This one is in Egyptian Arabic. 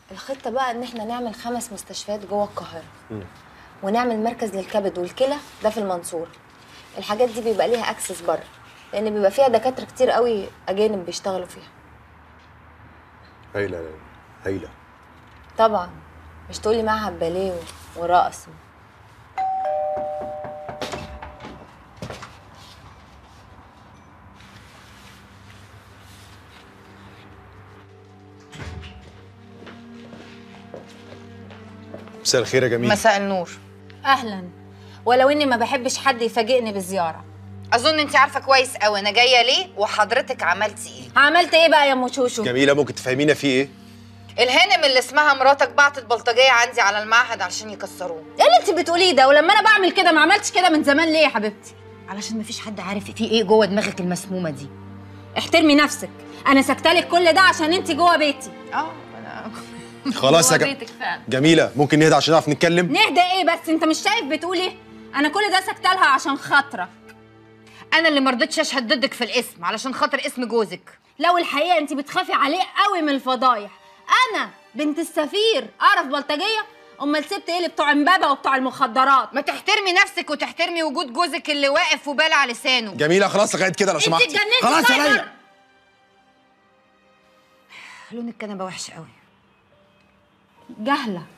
الخطه بقى ان احنا نعمل خمس مستشفيات جوه القاهره ونعمل مركز للكبد والكلى ده في المنصوره الحاجات دي بيبقى ليها اكسس بره لان بيبقى فيها دكاتره كتير قوي اجانب بيشتغلوا فيها هايله يا ليلى هايله طبعا مش تقولي معهد باليه و- ورقص مساء الخير يا جميل مساء النور اهلا ولو اني ما بحبش حد يفاجئني بالزياره اظن انت عارفه كويس قوي انا جايه ليه وحضرتك عملتي ايه عملت ايه بقى يا ام شوشو جميله ممكن تفهمينا في ايه الهانم اللي اسمها مراتك بعتت بلطجيه عندي على المعهد عشان يكسروه ايه اللي انت بتقوليه ده ولما انا بعمل كده ما عملتش كده من زمان ليه يا حبيبتي علشان مفيش حد عارف في ايه جوه دماغك المسمومه دي احترمي نفسك انا سكتلك كل ده عشان انت جوه بيتي اه انا خلاص يا جوه جم... بيتك فعلا جميله ممكن نهدى عشان نعرف نتكلم نهدى ايه بس انت مش شايف بتقول ايه انا كل ده سكتلها عشان خاطرك انا اللي مرضتش اشهد ضدك في الاسم علشان خاطر اسم جوزك لو الحقيقه انت بتخافي عليه قوي من الفضايح انا بنت السفير اعرف بلطجيه امال سبت ايه بتوع امبابه وبتوع المخدرات ما تحترمي نفسك وتحترمي وجود جوزك اللي واقف وبالع لسانه جميله خلاص لغايه كده لو انت سمحتي اتجننتي خلاص يا طيب؟ ليلى لون الكنبه وحش قوي جهله